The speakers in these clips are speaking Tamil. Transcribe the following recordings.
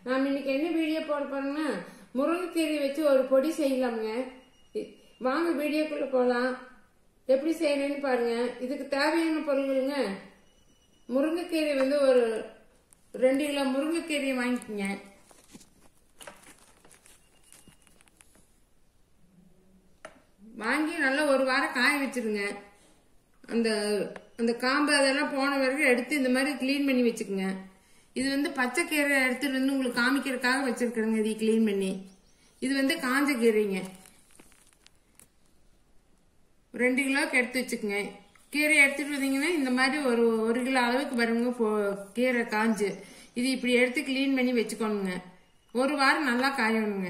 நாம் இன்னைக்கு என்ன வீடியோ போட போறோம்னா முருங்கைக்கீரை வச்சு ஒரு பொடி செய்யலாம்ங்க இ- வாங்க வீடியோக்குள்ள போகலாம் எப்படி செய்யணும்னு பாருங்க இதுக்கு தேவையான பொருள்களுங்க முருங்கைக்கீரை வந்து ஒரு ரெண்டு கிலோ முருங்கைக்கீரையை வாங்கிக்கோங்க வாங்கி நல்லா ஒரு வாரம் காய வச்சிருங்க அந்த அந்த காம்பு அதெல்லாம் போன வரைக்கும் எடுத்து இந்த மாதிரி க்ளீன் பண்ணி வச்சுக்கோங்க இது வந்து பச்சை கீரை எடுத்துட்டு வந்து உங்களுக்கு காமிக்கிறதுக்காக வச்சிருக்கிறேங்க இதை க்ளீன் பண்ணி இது வந்து காஞ்ச கீரைங்க ரெண்டு கிலோக்கு எடுத்து வச்சுக்கோங்க கீரை எடுத்துட்டு வந்தீங்கன்னா இந்த மாதிரி ஒரு ஒரு கிலோ அளவுக்கு வருங்க போ- கீரை காஞ்சு இது இப்படி எடுத்து க்ளீன் பண்ணி வச்சுக்கோணுங்க ஒரு வாரம் நல்லா காயணுங்க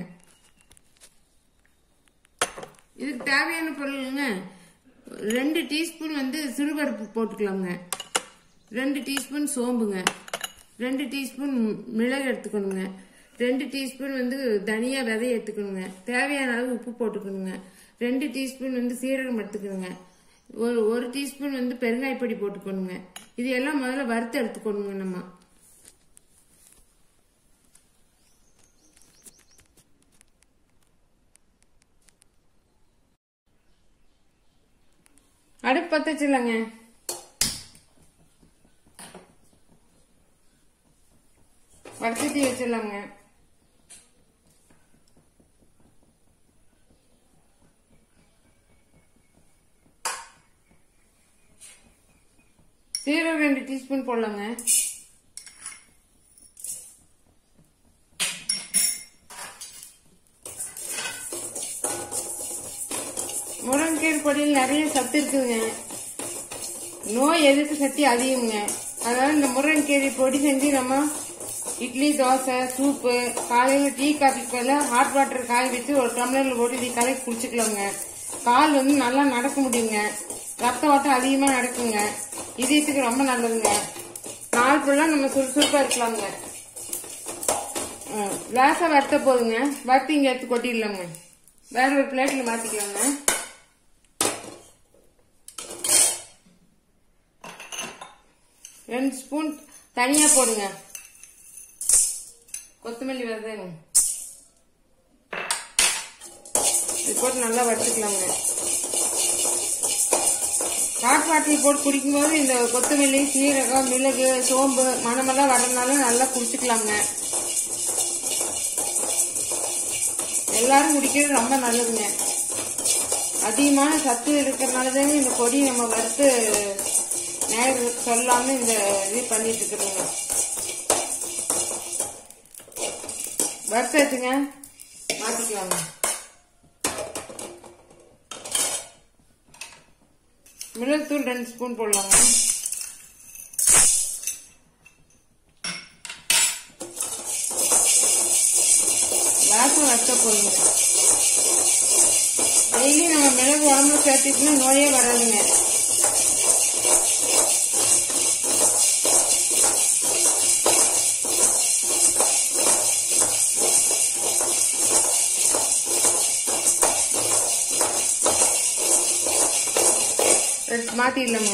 இதுக்கு தேவையான பொருளுங்க ரெண்டு டீஸ்பூன் வந்து சிறுபருப்பு போட்டுக்கலாங்க ரெண்டு டீஸ்பூன் சோம்புங்க ரெண்டு டீஸ்பூன் மிளகு எடுத்துக்கணுங்க ரெண்டு டீஸ்பூன் வந்து தனியா விதை எடுத்துக்கணுங்க தேவையான அளவு உப்பு போட்டுக்கணுங்க ரெண்டு டீஸ்பூன் வந்து சீரகம் எடுத்துக்கணுங்க ஒரு ஒரு டீஸ்பூன் வந்து பெருங்காயப்பொடி போட்டுக்கணுங்க இது எல்லாம் முதல்ல வறுத்து எடுத்துக்கணுங்க நம்ம அடுப்பு பத்த வச்சிடலாங்க வறுத்து வச்சிடலாங்க சீரகம் ரெண்டு டீஸ்பூன் போடலாங்க முருங்கைக்கீரை பொடியில் நிறைய சத்து இருக்குதுங்க நோய் எதிர்ப்பு சக்தி அதிகமுங்க அதனால இந்த முருங்கைக்கீரை பொடி செஞ்சு நம்ம இட்லி தோசை சூப்பு காலையில் டீ காஃபிக்கு பதிலாக ஹாட் வாட்டர் காய வச்சு ஒரு டம்ளரில் போட்டு டீ கலக்கி குடிச்சுக்கலாங்க கால் வந்து நல்லா நடக்க முடியுங்க ரத்த ஓட்டம் அதிகமாக நடக்குங்க இதயத்துக்கு ரொம்ப நல்லதுங்க நாள் ஃபுல்லாக நம்ம சுறுசுறுப்பாக இருக்கலாங்க ம், லேசா வறுத்த போதுங்க வறுத்து இங்கே எடுத்து கொட்டிடலாங்க வேற ஒரு பிளேட்டில் மாற்றிக்கலாங்க ரெண்டு ஸ்பூன் தனியா போடுங்க கொத்தமல்லி விதைங்க இது போட்டு நல்லா வறுத்துக்கலாங்க ஹாட் வாட்டர் போட்டு குடிக்கும்போது இந்த கொத்தமல்லி சீரகம் மிளகு சோம்பு மணமெல்லாம் வரதுனால நல்லா குடிச்சுக்கலாங்க எல்லாரும் குடிக்கிறது ரொம்ப நல்லதுங்க அதிகமான சத்து இருக்கிறதுனால தானே இந்த கொடி நம்ம வறுத்து நேர்களுக்கு சொல்லாம இந்த இது பண்ணிட்டு இருக்கிறோங்க வறுத்து எடுத்துங்க மாத்திக்கலாங்க மிளகுத்தூள் ரெண்டு ஸ்பூன் போடலாங்க வாசம் வச்ச போதுங்க டெய்லி நம்ம மிளகு உடம்புல சேர்த்துக்கிட்டோம்னா நோயே வராதுங்க எடுத்து மாத்திடலாங்க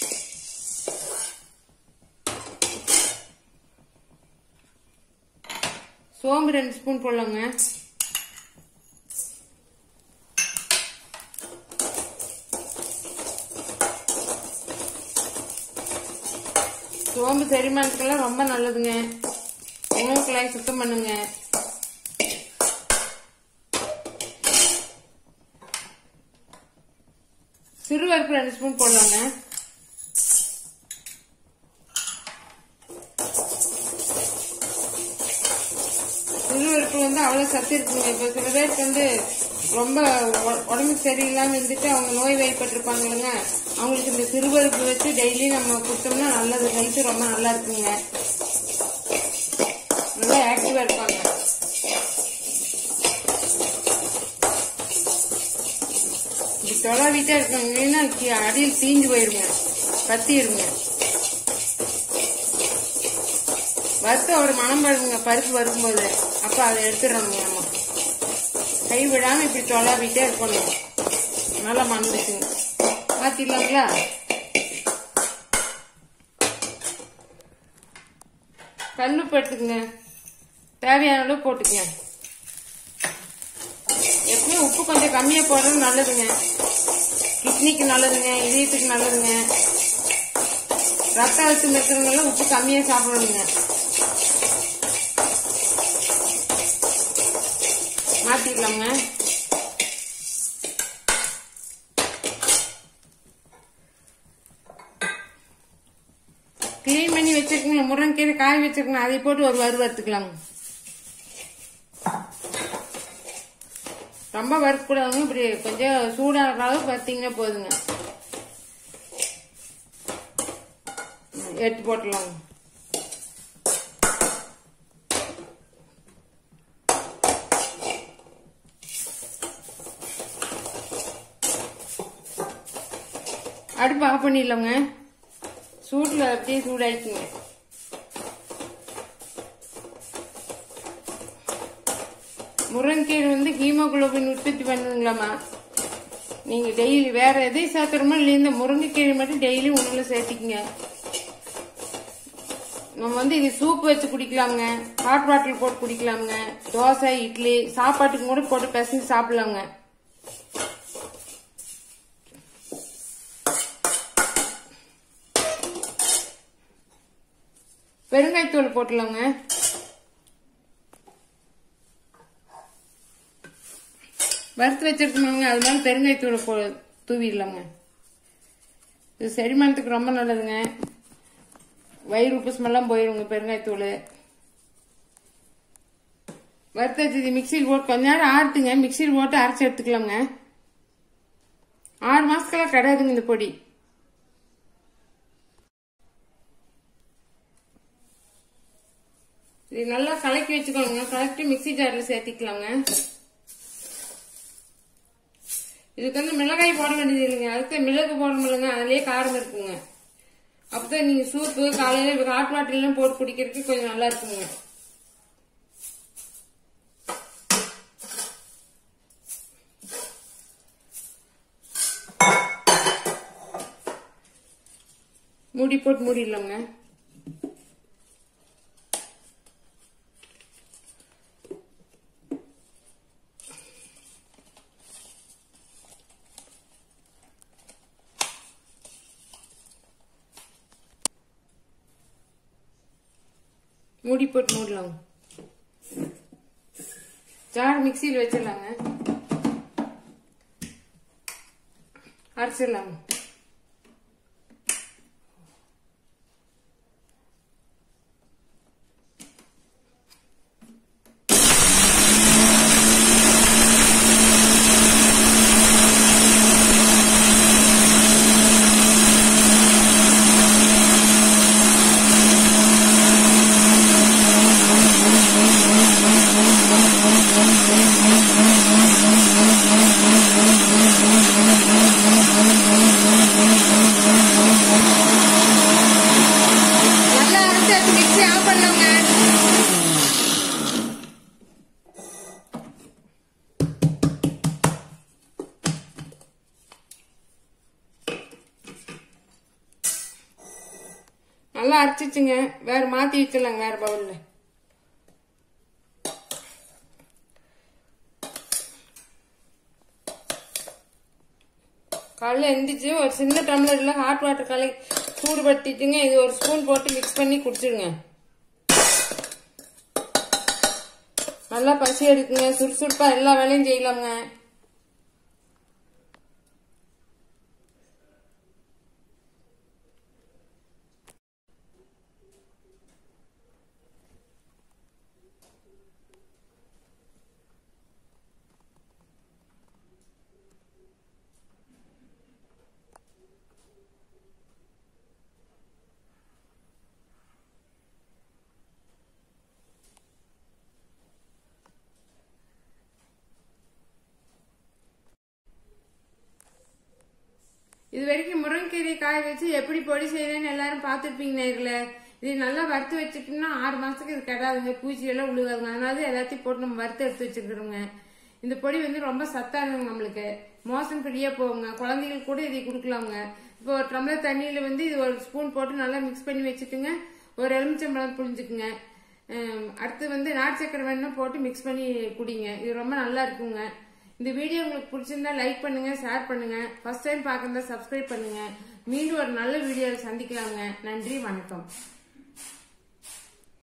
சோம்பு ரெண்டு ஸ்பூன் போடலாங்க சோம்பு செரிமானத்துக்கெல்லாம் ரொம்ப நல்லதுங்க உணவு குழாய் சுத்தம் பண்ணுங்க சிறுவறுப்பு ரெண்டு ஸ்பூன் போடலாங்க சிறுவறுப்பு வந்து அவ்வளவு சத்து இருக்குங்க இப்ப சில பேருக்கு வந்து ரொம்ப உ- உடம்புக்கு சரியில்லாம இருந்துட்டு அவங்க நோய் வாய்ப்பட்டிருப்பாங்க இல்லைங்க அவங்களுக்கு இந்த சிறுபருப்பு வச்சு டெய்லி நம்ம கொடுத்தோம்னா நல்லது ஹெல்த் ரொம்ப நல்லா இருக்குங்க நல்லா ஆக்டிவா இருப்பாங்க இப்படி தொலாவிட்டே இருக்காங்க இல்லைன்னா கீ- அடியில் தீஞ்சு போயிருங்க கத்திடுங்க வறுத்து ஒரு மனம் வருங்க பருப்பு வரும்போது அப்ப அதை எடுத்துடணுங்க நம்ம கை விடாம இப்படி தொலாவிட்டே இருக்கணும் நல்லா மணந்துச்சுங்க மாத்திடலாங்களா கல்லுப்பு எடுத்துக்கங்க தேவையான அளவு போட்டுக்கங்க எப்பயும் உப்பு கொஞ்சம் கம்மியா போடுறது நல்லதுங்க கிட்னிக்கு நல்லதுங்க இதயத்துக்கு நல்லதுங்க ரத்த அழுத்தம் இருக்கிறவங்கெல்லாம் உப்பு கம்மியா சாப்பிடணுங்க மாத்திக்கலாங்க கிளீன் பண்ணி வச்சிருக்கீங்க முருங்கைக்கீரை காய வச்சிருக்கீங்க அதை போட்டு ஒரு வறு வறுத்துக்கலாங்க ரொம்ப வறுக்கக்கூடாதுங்க இப்படி கொஞ்சம் சூடாகிற அளவுக்கு வறுத்தீங்கன்னா போதுங்க ம், எடுத்து போட்டுடலாங்க அடுப்பு ஆஃப் பண்ணிடலாங்க சூட்டில் அப்படியே சூடாயிக்குங்க முருங்கைக்கீரை வந்து ஹீமோகுளோபின் உற்பத்தி பண்ணுங்களாமா நீங்க டெய்லி வேற எதை சாப்பிட்றமோ இல்லை இந்த முருங்கைக்கீரை மட்டும் டெய்லி உணவுல சேர்த்திக்கங்க நம்ம வந்து இது சூப் வச்சு குடிக்கலாங்க ஹாட் வாட்டர் போட்டு குடிக்கலாங்க தோசை இட்லி சாப்பாட்டுக்கு கூட போட்டு பிசைஞ்சு சாப்பிடலாங்க பெருங்காயத்தூள் போட்டுலாங்க வறுத்து வச்சிருக்கணுங்க அது மேல பெருங்காயத்தூள் போ தூவிடலாங்க இது செரிமானத்துக்கு ரொம்ப நல்லதுங்க வயிறு உப்பு ஸ்மெல்லாம் போயிருங்க பெருங்காயத்தூள் வறுத்து வச்சது மிக்சியில் போட்டு கொஞ்ச நேரம் ஆறுத்துங்க மிக்சியில் போட்டு அரைச்சி எடுத்துக்கலாங்க ஆறு மாசத்துக்கெல்லாம் கிடையாதுங்க இந்த பொடி இது நல்லா கலக்கி வச்சுக்கோங்க கலக்கி மிக்ஸி ஜார்ல சேர்த்திக்கலாங்க இதுக்கு வந்து மிளகாய் போட வேண்டியது இல்லைங்க அதுக்கு மிளகு போட முடியலங்க அதுலயே காரம் இருக்குங்க அப்பதான் நீங்க சூப்பு காலையில ஹாட் வாட்டர்லாம் போட்டு குடிக்கிறதுக்கு கொஞ்சம் நல்லா இருக்குங்க மூடி போட்டு மூடிடலாங்க மூடி போட்டு மூடலாம் ஜார் மிக்சியில் வச்சிடலாங்க அரைச்சிடலாங்க நல்லா அரைச்சாச்சு மிக்ஸி ஆஃப் பண்ணலாங்க நல்லா அரைச்சிச்சுங்க வேற மாத்தி வச்சிடலாங்க வேற பவுல்ல காலைல எந்திரிச்சு ஒரு சின்ன டம்ளர்ல ஹாட் வாட்டர் கலை சூடுபடுத்திட்டுங்க இது ஒரு ஸ்பூன் போட்டு மிக்ஸ் பண்ணி குடிச்சிடுங்க நல்லா பசி எடுக்குங்க சுறுசுறுப்பா எல்லா வேலையும் செய்யலாங்க இது வரைக்கும் முருங்கைக்கீரை காய வச்சு எப்படி பொடி செய்யறேன்னு எல்லாரும் பார்த்துருப்பீங்க நேரில் இது நல்லா வறுத்து வச்சுட்டோம்னா ஆறு மாசத்துக்கு இது கெடாதுங்க பூச்சி எல்லாம் உழுகாதுங்க அதனால எல்லாத்தையும் போட்டு நம்ம வறுத்து எடுத்து வச்சுக்கிறோங்க இந்த பொடி வந்து ரொம்ப சத்தானதுங்க நம்மளுக்கு மோசம் ஃப்ரீயா போகுங்க குழந்தைங்களுக்கு கூட இதை கொடுக்கலாங்க இப்போ ஒரு டம்ளர் தண்ணியில வந்து இது ஒரு ஸ்பூன் போட்டு நல்லா மிக்ஸ் பண்ணி வச்சுட்டுங்க ஒரு எலுமிச்சம்பழம் புழிஞ்சுக்குங்க ஹம், அடுத்து வந்து நாட்டு சக்கரை வேணும்னா போட்டு மிக்ஸ் பண்ணி குடிங்க இது ரொம்ப நல்லா இருக்குங்க இந்த வீடியோ உங்களுக்கு பிடிச்சிருந்தா லைக் பண்ணுங்க ஷேர் பண்ணுங்க ஃபர்ஸ்ட் டைம் பார்க்கறதா சப்ஸ்கிரைப் பண்ணுங்க மீண்டும் ஒரு நல்ல வீடியோவில் சந்திக்கலாங்க நன்றி வணக்கம்